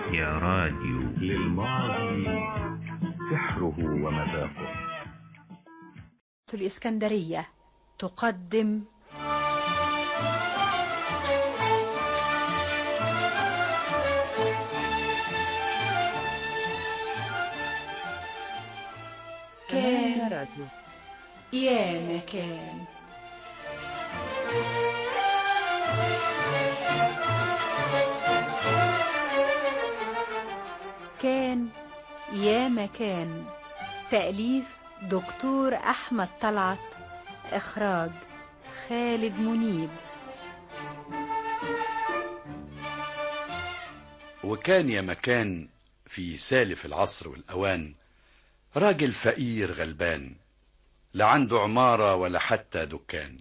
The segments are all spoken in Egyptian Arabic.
يا راديو للماضي سحره ومذاقه الإسكندرية تقدم كان يا مكان كان يا مكان تأليف دكتور أحمد طلعت إخراج خالد منيب وكان يا مكان في سالف العصر والأوان راجل فقير غلبان لا عنده عمارة ولا حتى دكان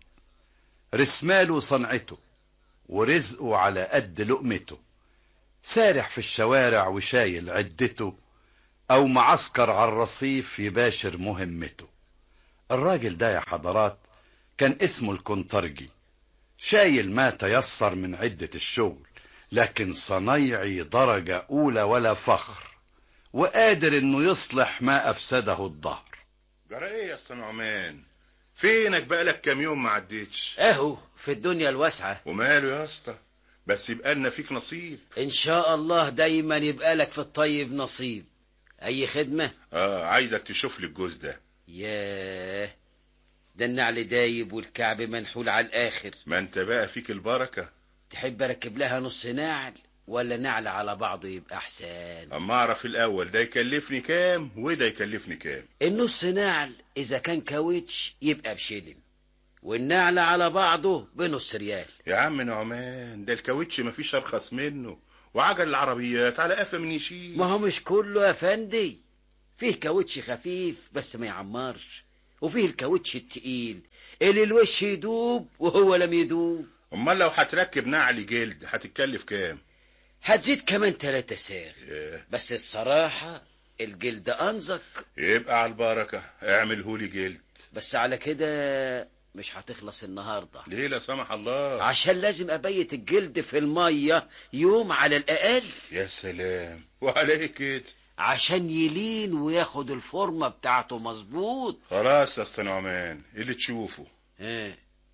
رسماله صنعته ورزقه على قد لقمته سارح في الشوارع وشايل عدته أو معسكر على الرصيف يباشر مهمته الراجل ده يا حضرات كان اسمه الكنترجي شايل ما تيسر من عدة الشغل لكن صنايعي درجة أولى ولا فخر وقادر انه يصلح ما افسده الظهر جرى ايه يا اسطى نعمان فينك بقالك كام يوم ما عديتش اهو في الدنيا الواسعة وماله يا اسطى بس يبقى لنا فيك نصيب ان شاء الله دايما يبقى لك في الطيب نصيب اي خدمة اه عايزك تشوف لي الجوز ده ياه ده النعل دايب والكعب منحول على الاخر ما انت بقى فيك البركة تحب اركب لها نص نعل ولا نعل على بعضه يبقى احسن اما اعرف الاول ده يكلفني كام وده يكلفني كام النص نعل اذا كان كاوتش يبقى بشلم والنعل على بعضه بنص ريال يا عم نعمان ده الكاوتش مفيش ارخص منه وعجل العربيات على قفا من يشيل ما هو مش كله يا فندي فيه كاوتش خفيف بس ما يعمرش وفيه الكاوتش التقيل اللي الوش يدوب وهو لم يدوب امال لو هتركب نعل جلد هتتكلف كام هتزيد كمان تلاتة ساغ إيه، بس الصراحة الجلد أنزق يبقى على البركة اعمله لي جلد بس على كده مش هتخلص النهاردة ليه لا سمح الله عشان لازم أبيت الجلد في المية يوم على الأقل يا سلام وعليه كده عشان يلين وياخد الفورمة بتاعته مظبوط خلاص يا اسطى نعمان اللي تشوفه اه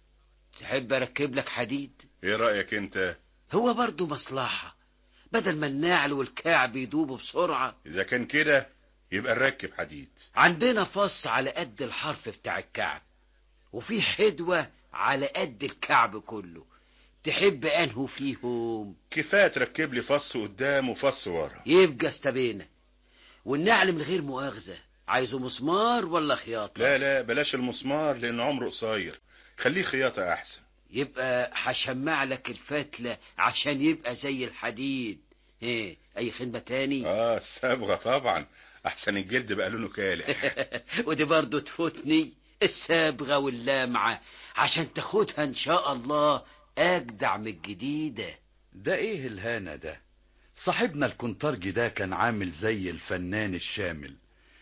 تحب أركب لك حديد ايه رأيك انت هو برضو مصلحة بدل ما النعل والكعب يدوبوا بسرعة اذا كان كده يبقى نركب حديد عندنا فص على قد الحرف بتاع الكعب وفي حدوة على قد الكعب كله تحب انهو فيهم كفايه تركب لي فص قدام وفص ورا يبقى استبينا والنعل من غير مؤاخذة عايزه مسمار ولا خياطة لا لا بلاش المسمار لان عمره قصير خليه خياطه احسن يبقى هشمع لك الفتلة عشان يبقى زي الحديد ايه اي خدمة تاني اه الصبغه طبعا احسن الجلد بقى لونه كالح ودي برضو تفوتني الصبغة واللامعة عشان تاخدها ان شاء الله اجدع من الجديدة ده ايه الهانة ده صاحبنا الكنترجي ده كان عامل زي الفنان الشامل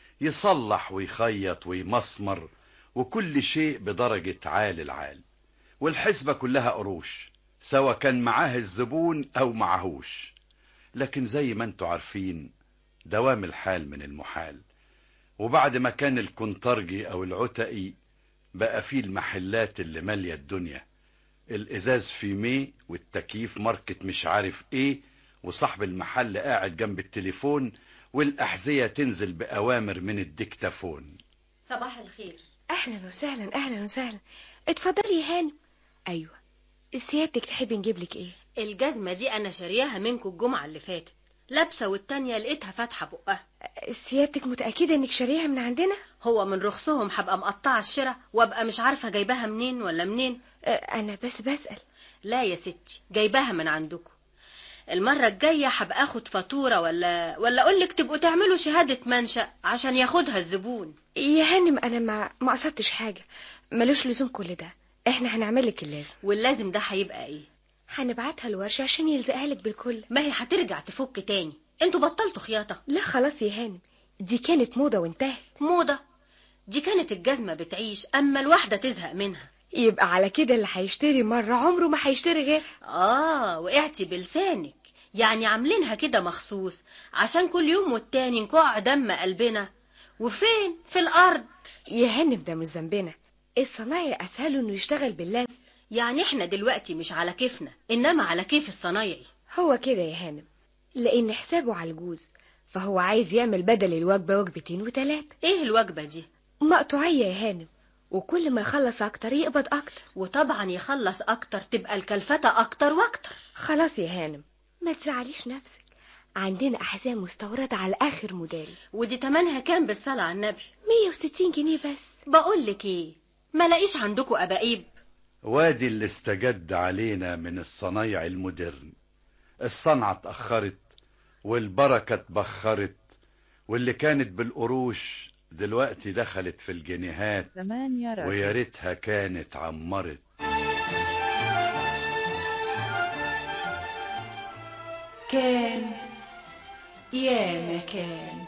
يصلح ويخيط ويمسمر وكل شيء بدرجة عال العال والحسبة كلها قروش سواء كان معاه الزبون او معهوش لكن زي ما انتوا عارفين دوام الحال من المحال وبعد ما كان الكنترجي او العتقي بقى فيه المحلات اللي مالية الدنيا الازاز في مي والتكييف ماركت مش عارف ايه وصاحب المحل قاعد جنب التليفون والاحذية تنزل باوامر من الديكتافون صباح الخير اهلا وسهلا اهلا وسهلا اتفضلي يا هانم ايوه سيادتك تحبي نجيب لك ايه الجزمة دي أنا شارياها منكم الجمعة اللي فاتت لابسة والتانية لقيتها فاتحة بقها سيادتك متأكدة انك شاريها من عندنا هو من رخصهم هبقى مقطعة الشرا وابقى مش عارفة جايباها منين ولا منين أه، انا بس بسأل لا يا ستي جايباها من عندكم المرة الجاية هبقى اخد فاتورة ولا ولا اقولك تبقوا تعملوا شهادة منشأ عشان ياخدها الزبون يا هانم انا ما ما قصدتش حاجة ملوش لزوم كل ده احنا هنعمل لك اللازم واللازم ده هيبقى ايه هنبعتها الورشة عشان يلزقها لك بالكل ما هي هترجع تفك تاني انتوا بطلتوا خياطة لا خلاص يا هانم دي كانت موضة وانتهت موضة دي كانت الجزمة بتعيش اما الواحدة تزهق منها يبقى على كده اللي هيشتري مرة عمره ما هيشتري غير اه وقعتي بلسانك يعني عاملينها كده مخصوص عشان كل يوم والتاني نكوع دم قلبنا وفين في الارض يا هانم ده مش ذنبنا الصنايعي اسهل انه يشتغل باللازم يعني احنا دلوقتي مش على كيفنا انما على كيف الصنايعي هو كده يا هانم لان حسابه على الجوز فهو عايز يعمل بدل الوجبة وجبتين وتلاتة ايه الوجبة دي مقطوعية يا هانم وكل ما يخلص اكتر يقبض اكتر وطبعا يخلص اكتر تبقى الكلفتة اكتر واكتر خلاص يا هانم ما تزعليش نفسك عندنا احزام مستوردة على اخر موديل ودي تمنها كام بالصلاة على النبي 160 جنيه بس بقول لك ايه ما لاقيش عندكم اباقيب وادي اللي استجد علينا من الصنايع المودرن الصنعة اتأخرت والبركة اتبخرت واللي كانت بالقروش دلوقتي دخلت في الجنيهات ثمانية راديو ويا ريتها كانت عمرت كان يا مكان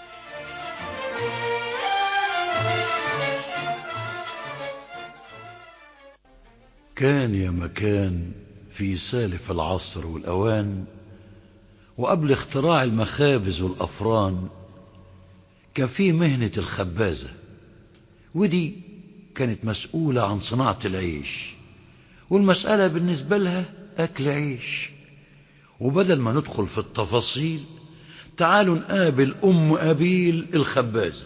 كان يا مكان في سالف العصر والأوان وقبل اختراع المخابز والأفران كان في مهنة الخبازة ودي كانت مسؤولة عن صناعة العيش والمسألة بالنسبة لها أكل عيش وبدل ما ندخل في التفاصيل تعالوا نقابل أم أبيل الخبازة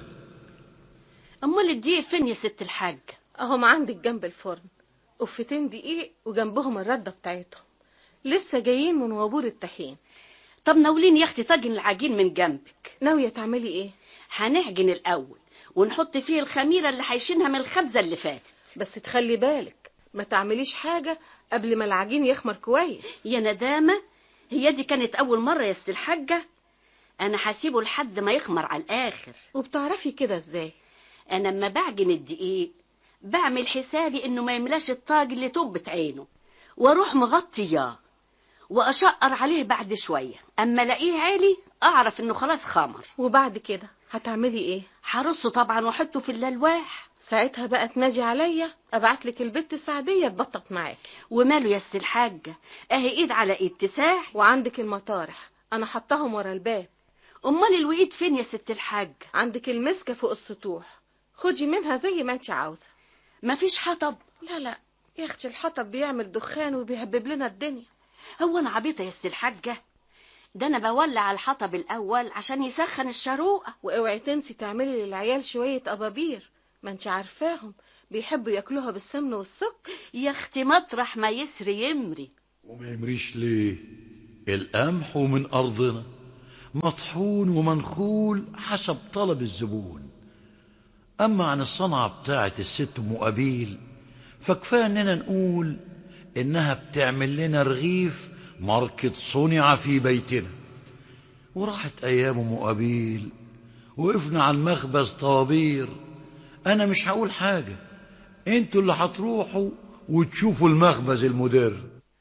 امال الدقيق فين يا ست الحاج اهم عندك جنب الفرن قفتين دقيق وجنبهم الردة بتاعتهم لسه جايين من وابور الطحين طب ناولين يا اختي طاجن العجين من جنبك ناوية تعملي ايه هنعجن الاول ونحط فيه الخميره اللي هيشينها من الخبزه اللي فاتت بس تخلي بالك ما تعمليش حاجة قبل ما العجين يخمر كويس يا ندامه هي دي كانت اول مره يا ست الحاجه انا هسيبه لحد ما يخمر على الاخر وبتعرفي كده ازاي انا لما بعجن الدقيق بعمل حسابي انه ما يملاش الطاج اللي طبت عينه واروح مغطياه واشقر عليه بعد شويه اما الاقيه عالي اعرف انه خلاص خمر وبعد كده هتعملي ايه هرصه طبعا واحطه في الالواح ساعتها بقى تنادي عليا ابعت لك البت سعدية تبطط معاكي وماله يا ست الحاجه اهي ايد على ايد تساح وعندك المطارح انا حطاهم ورا الباب امال الوقيت فين يا ست الحاجه عندك المسكة فوق السطوح خدي منها زي ما انت عاوزة مفيش حطب لا لا يا اختي الحطب بيعمل دخان وبيهبب لنا الدنيا هو انا عبيطه يا ست الحاجه ده انا بولع الحطب الاول عشان يسخن الشروقه واوعي تنسي تعملي للعيال شوية ابابير ما انت عارفاهم بيحبوا ياكلوها بالسمن والسكر يا اختي مطرح ما يسري يمري وما يمريش ليه القمح من أرضنا مطحون ومنخول حسب طلب الزبون أما عن الصنعة بتاعة الست أم أبيل فكفاية إننا نقول إنها بتعمل لنا رغيف ماركة صنع في بيتنا وراحت أيام أم أبيل وقفنا على المخبز طوابير أنا مش هقول حاجة انتوا اللي هتروحوا وتشوفوا المخبز المدر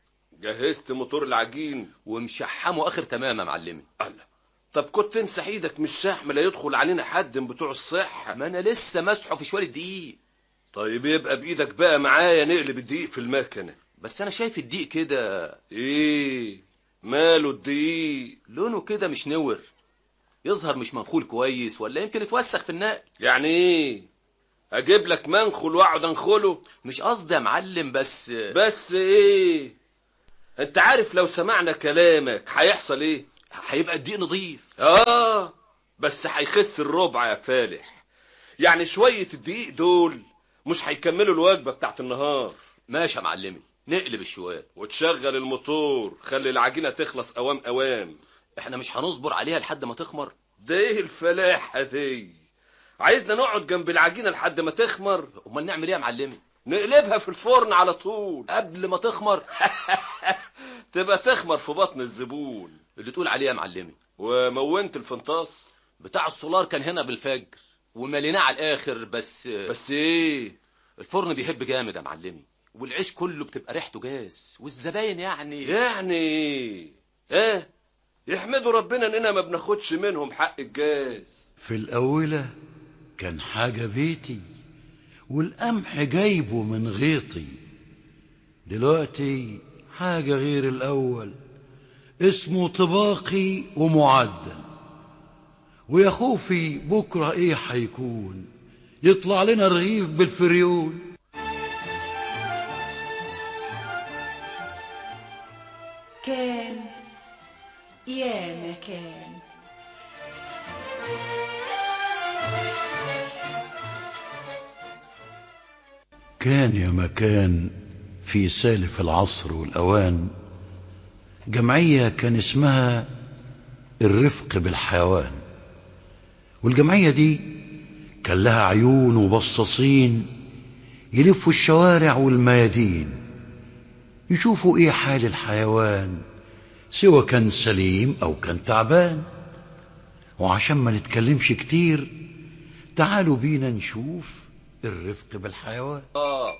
جهزت موتور العجين ومشحمه اخر تمام يا معلمي الله طب كنت تمسح ايدك من الشحم لا يدخل علينا حد من بتوع الصحة ما انا لسه مسحه في شويه دقيق طيب يبقى بايدك بقى معايا نقلب الدقيق في المكنة بس انا شايف الدقيق كده ايه ماله الدقيق لونه كده مش نور يظهر مش منخول كويس ولا يمكن اتوسخ في النقل يعني ايه اجيب لك منخل واقعد انخله مش قصدي يا معلم بس بس ايه انت عارف لو سمعنا كلامك هيحصل ايه هيبقى الدقيق نظيف اه بس هيخس الربع يا فالح يعني شوية الدقيق دول مش هيكملوا الوجبة بتاعت النهار ماشي يا معلمي نقلب الشوال وتشغل الموتور خلي العجينة تخلص اوام اوام احنا مش هنصبر عليها لحد ما تخمر ده ايه الفلاحة دي عايزنا نقعد جنب العجينة لحد ما تخمر امال نعمل ايه يا معلمي نقلبها في الفرن على طول قبل ما تخمر تبقى تخمر في بطن الزبون اللي تقول عليه يا معلمي ومونت الفنطاس بتاع السولار كان هنا بالفجر ومليناه على الاخر بس بس ايه الفرن بيحب جامد يا معلمي والعيش كله بتبقى ريحته جاز والزباين يعني يعني ايه ايه يحمدوا ربنا اننا ما بناخدش منهم حق الجاز في الأولى كان حاجة بيتي والقمح جايبه من غيطي دلوقتي حاجة غير الأول اسمه طباقي ومعدل ويا خوفي بكرة ايه حيكون يطلع لنا رغيف بالفريول كان يا مكان كان يا مكان في سالف العصر والأوان جمعية كان اسمها الرفق بالحيوان والجمعية دي كان لها عيون وبصاصين يلفوا الشوارع والميادين يشوفوا ايه حال الحيوان سواء كان سليم او كان تعبان وعشان ما نتكلمش كتير تعالوا بينا نشوف الرفق بالحيوان اه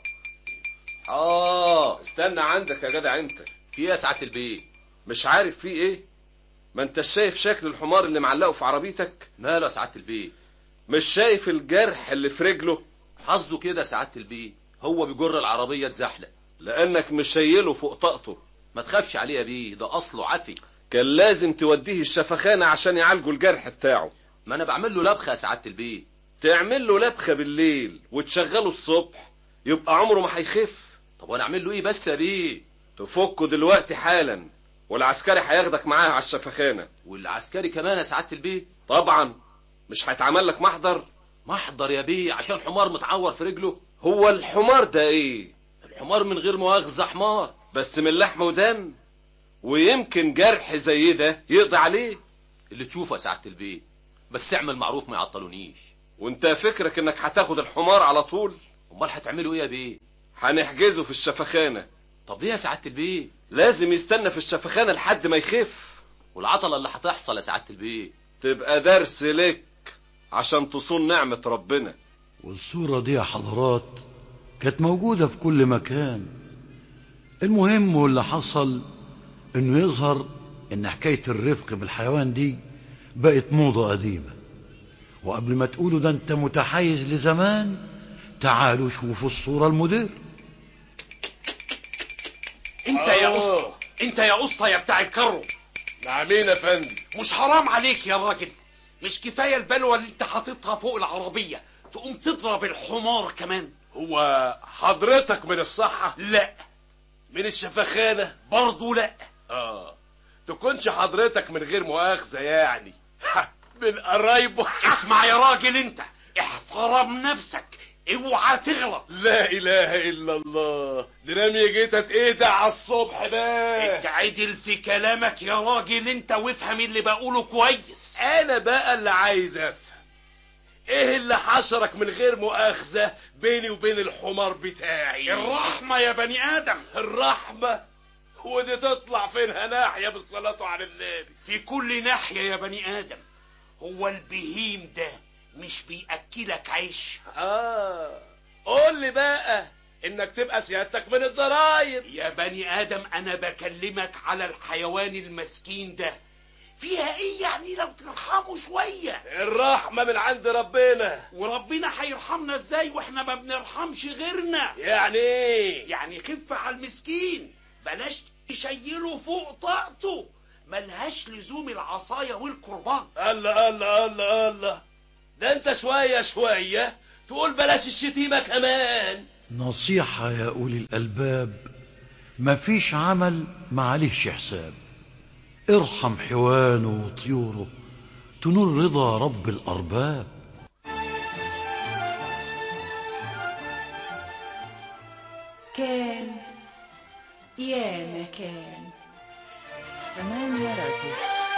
اه استنى عندك يا جدع انت في ايه يا سعاده البيه مش عارف في ايه ما انت شايف شكل الحمار اللي معلقه في عربيتك ماله يا سعاده البيه مش شايف الجرح اللي في رجله حظه كده يا سعاده البيه هو بيجر العربيه اتزحلق لانك مش شايله فوق طاقته ما تخافش عليه يا بيه ده اصله عفي كان لازم توديه الشفخانة عشان يعالجوا الجرح بتاعه ما انا بعمل له لبخه يا سعاده البيه تعمل له لبخة بالليل وتشغله الصبح يبقى عمره ما هيخف طب وانا اعمل له ايه بس يا بيه تفكه دلوقتي حالا والعسكري هياخدك معاه على الشفخانة والعسكري كمان يا سعاده البيه طبعا مش هيتعمل لك محضر محضر يا بيه عشان حمار متعور في رجله هو الحمار ده ايه الحمار من غير مؤاخذه حمار بس من لحم ودم ويمكن جرح زي ده يقضي عليه اللي تشوفه يا سعاده البيه بس اعمل معروف ما يعطلونيش وانت فكرك انك هتاخد الحمار على طول امال هتعملوا ايه يا بيه هنحجزه في الشفخانة طب ليه يا سعاده البيه لازم يستنى في الشفخانة لحد ما يخف والعطله اللي هتحصل يا سعاده البيه تبقى درس لك عشان تصون نعمة ربنا والصورة دي يا حضرات كانت موجودة في كل مكان المهم واللي حصل انه يظهر ان حكاية الرفق بالحيوان دي بقت موضة قديمة وقبل ما تقولوا ده انت متحيز لزمان تعالوا شوفوا الصورة المدير انت يا اسطى انت يا اسطى يا بتاع الكرو نعمين يا فندم مش حرام عليك يا راجل مش كفايه البلوه اللي انت حاططها فوق العربيه تقوم تضرب الحمار كمان هو حضرتك من الصحة لا من الشفخانة برضه لا اه تكونش حضرتك من غير مؤاخذة يعني من قرايبه اسمع يا راجل انت احترم نفسك اوعى تغلط لا اله الا الله دي رمي جيتت ايه ده على الصبح ده اتعدل في كلامك يا راجل انت وافهم اللي بقوله كويس انا بقى اللي عايز افهم ايه اللي حشرك من غير مؤاخذة بيني وبين الحمار بتاعي الرحمة يا بني ادم الرحمة ودي تطلع فينها ناحية بالصلاة على النبي في كل ناحية يا بني ادم هو البهيم ده مش بيأكلك عيش اه قول لي بقى انك تبقى سيادتك من الضرايب يا بني ادم انا بكلمك على الحيوان المسكين ده فيها ايه يعني لو ترحمه شوية الرحمة من عند ربنا وربنا هيرحمنا ازاي واحنا ما بنرحمش غيرنا يعني ايه يعني خف على المسكين بلاش تشيله فوق طاقته ملهاش لزوم العصاية والقربان الله الله الله الله ده انت شوية شوية تقول بلاش الشتيمة كمان نصيحة يا أولي الألباب مفيش عمل ما عليهش حساب ارحم حيوانه وطيوره تنول رضا رب الأرباب كان يا مكان ثمانية راديو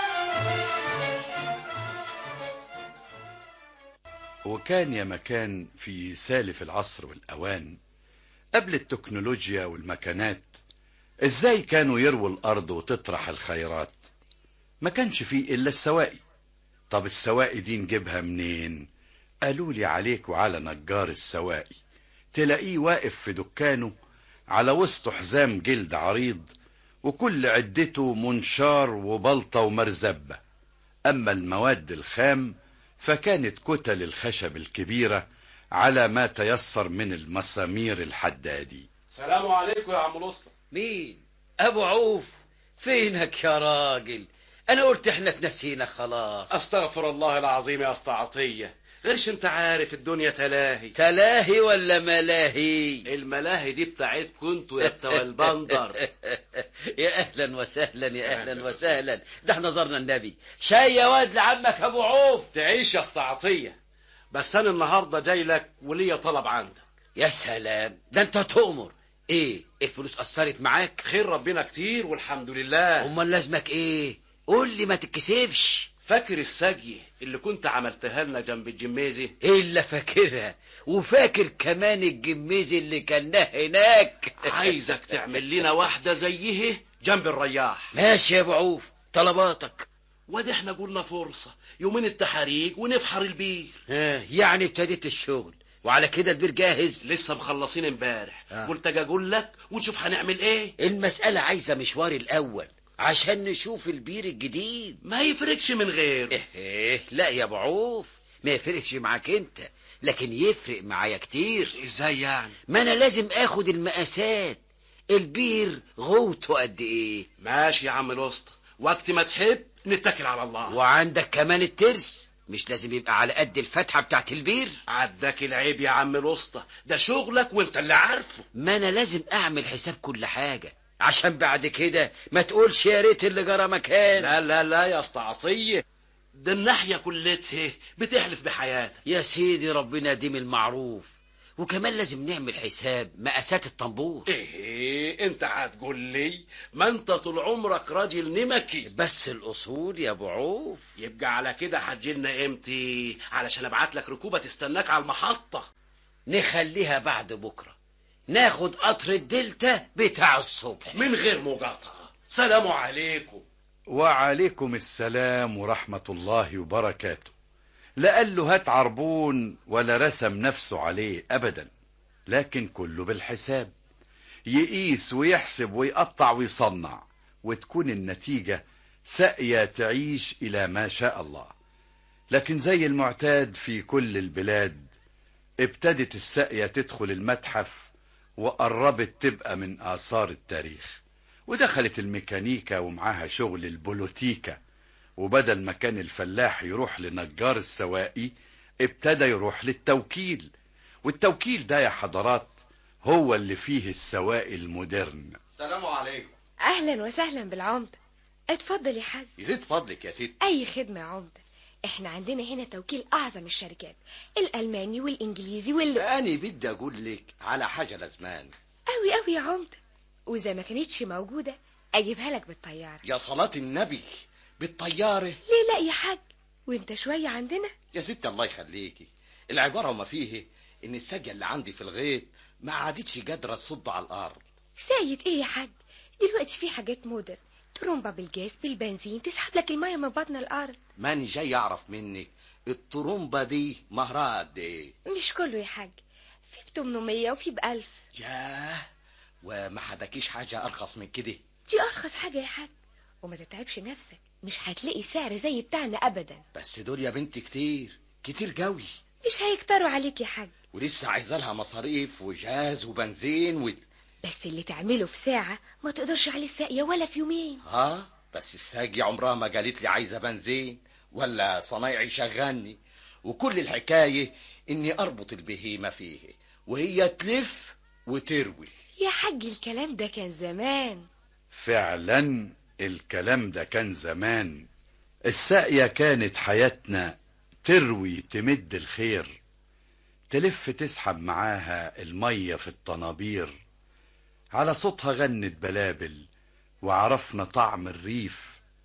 وكان يا مكان في سالف العصر والأوان قبل التكنولوجيا والمكانات ازاي كانوا يرووا الأرض وتطرح الخيرات ما كانش فيه إلا السواقي طب السواقي دي نجيبها منين قالوا لي عليك وعلى نجار السواقي تلاقيه واقف في دكانه على وسطه حزام جلد عريض وكل عدته منشار وبلطة ومرزبة أما المواد الخام فكانت كتل الخشب الكبيرة على ما تيسر من المسامير الحدادي سلام عليكم يا عم الاسطى مين ابو عوف فينك يا راجل انا قلت احنا اتنسينا خلاص استغفر الله العظيم يا اسطى عطيه غيرش انت عارف الدنيا تلاهي تلاهي ولا ملاهي الملاهي دي بتاعتكم انتوا يا بتوع البندر يا اهلا وسهلا يا اهلا وسهلا ده احنا زرنا النبي شاي يا واد لعمك ابو عوف تعيش يا اسطى عطيه بس انا النهارده جاي لك وليا طلب عندك يا سلام ده انت تؤمر ايه الفلوس اثرت معاك خير ربنا كتير والحمد لله امال لازمك ايه قول لي ما تتكسفش فاكر السجي اللي كنت عملتها لنا جنب الجميزي الا فاكرها وفاكر كمان الجميزي اللي كان هناك عايزك تعمل لنا واحده زيه جنب الرياح ماشي يا ابو عوف طلباتك وادي احنا قلنا فرصه يومين التحاريق ونفحر البير ها يعني ابتديت الشغل وعلى كده البير جاهز لسه مخلصين امبارح آه. قلت اجي اقول لك ونشوف هنعمل ايه المسألة عايزة مشوار الأول عشان نشوف البير الجديد ما يفرقش من غير إيه لا يا ابو عوف ما يفرقش معاك انت لكن يفرق معايا كتير ازاي يعني ما انا لازم اخد المقاسات البير غوته قد ايه ماشي يا عم الوسطى وقت ما تحب نتكل على الله وعندك كمان الترس مش لازم يبقى على قد الفتحة بتاعت البير عداك العيب يا عم الوسطى ده شغلك وانت اللي عارفه ما انا لازم اعمل حساب كل حاجة عشان بعد كده ما تقولش يا ريت اللي جرى مكان لا لا لا يا اسطى عطيه ده الناحيه كلتها بتحلف بحياتك يا سيدي ربنا يديم المعروف وكمان لازم نعمل حساب مقاسات الطنبور ايه انت هتقول لي ما انت طول عمرك راجل نمكي بس الاصول يا ابو عوف يبقى على كده هتجيلنا امتى علشان ابعت لك ركوبه تستناك على المحطه نخليها بعد بكره ناخد قطر الدلتا بتاع الصبح من غير مقاطعه سلام عليكم وعليكم السلام ورحمة الله وبركاته لا قال له هات عربون ولا رسم نفسه عليه أبدا لكن كله بالحساب يقيس ويحسب ويقطع ويصنع وتكون النتيجة ساقية تعيش إلى ما شاء الله لكن زي المعتاد في كل البلاد ابتدت الساقية تدخل المتحف وقربت تبقى من آثار التاريخ ودخلت الميكانيكا ومعاها شغل البولوتيكا وبدل ما كان الفلاح يروح لنجار السواقي ابتدى يروح للتوكيل والتوكيل ده يا حضرات هو اللي فيه السواقي المودرن السلام عليكم اهلا وسهلا بالعمدة اتفضل يا حاج يزيد فضلك يا ست اي خدمة يا عمدة احنا عندنا هنا توكيل اعظم الشركات الالماني والانجليزي وال أنا بدي أقول لك على حاجة لازمان قوي قوي يا عمدة واذا ما كانتش موجودة اجيبها لك بالطيارة يا صلاة النبي بالطيارة ليه لا يا حاج وانت شوية عندنا يا ست الله يخليكي العبارة وما فيه إن السجة اللي عندي في الغيط ما عادتش قادرة تصد على الأرض سايد ايه يا حاج دلوقتي في حاجات مودر ترومبا بالجاز بالبنزين تسحب لك المية من بطن الارض ماني جاي أعرف منك الطرمبة دي مهرها قد إيه مش كله يا حاج في ب 800 وفي ب 1000 ياه وما حدكيش حاجة أرخص من كده دي ارخص حاجة يا حاج وما تتعبش نفسك مش هتلاقي سعر زي بتاعنا ابدا بس دول يا بنتي كتير كتير قوي مش هيكتروا عليك يا حاج ولسه عايزة لها مصاريف وجاز وبنزين و... بس اللي تعمله في ساعة ما تقدرش عليه الساقية ولا في يومين ها بس الساقي عمرها ما قالت لي عايزة بنزين ولا صنايعي شغلني وكل الحكاية اني اربط البهيمة فيه وهي تلف وتروي يا حاج الكلام ده كان زمان فعلا الكلام ده كان زمان الساقية كانت حياتنا تروي تمد الخير تلف تسحب معاها المية في الطنابير على صوتها غنت بلابل وعرفنا طعم الريف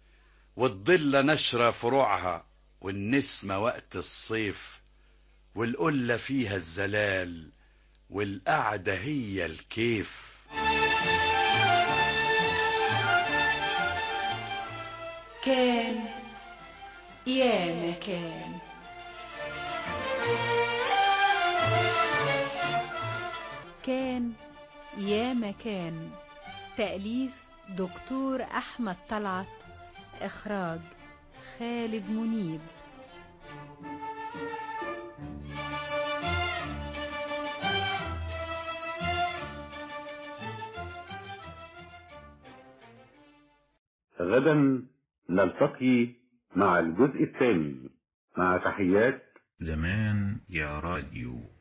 والضلة نشرة فروعها والنسمة وقت الصيف والقلة فيها الزلال والقعدة هي الكيف كان يا مكان كان يا مكان تأليف دكتور أحمد طلعت إخراج خالد منيب وغدا نلتقي مع الجزء الثاني مع تحيات زمان يا راديو